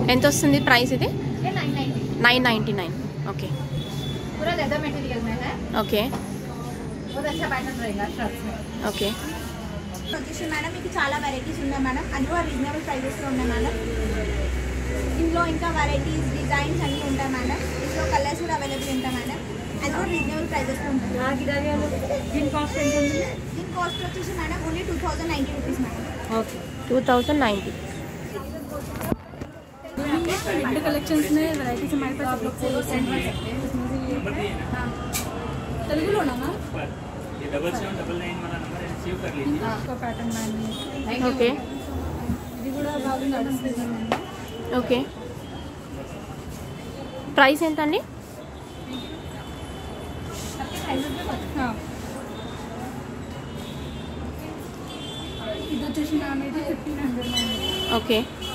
ఎంత వస్తుంది ప్రైస్ ఇది ये nine ninety nine ninety nine okay पूरा लेदर मटेरियल में है ఓకే बहुत अच्छा पैटर्न रहेगा शर्ट्स में ఓకే వచ్చేసి మేడం మీకు చాలా వెరైటీస్ ఉన్నాయి మేడం అది కూడా రీజనబుల్ ప్రైజెస్లో ఉన్నాయి మేడం ఇందులో ఇంకా వెరైటీస్ డిజైన్స్ అన్నీ ఉంటాయి మేడం ఇందులో కలర్స్ కూడా అవైలబుల్ ఉంటాయి మేడం అది కూడా రీజనబుల్ ప్రైజెస్లో ఉంటుంది దీని కాస్ట్ ఎంత ఉంది దీని కాస్ట్ వచ్చేసి madam only two thousand ninety rupees madam okay two thousand ninety बड़े कलेक्शंस में वैरायटीज हमारे पास आप लोग को सेंड कर सकते हैं जिसमें से ये है तेलुगुलोना ना ये डबल सेवन डबल नाइन वाला नंबर है सेव कर लीजिए आपका pattern man thank you okay ఇది కూడా బాగా నడుస్తుంది ఓకే ప్రైస్ ఎంత అండి ఇది వచ్చేసి మ్యామ్ ఇది ఫిఫ్టీన్ హండ్రెడ్ మ్యామ్ ఓకే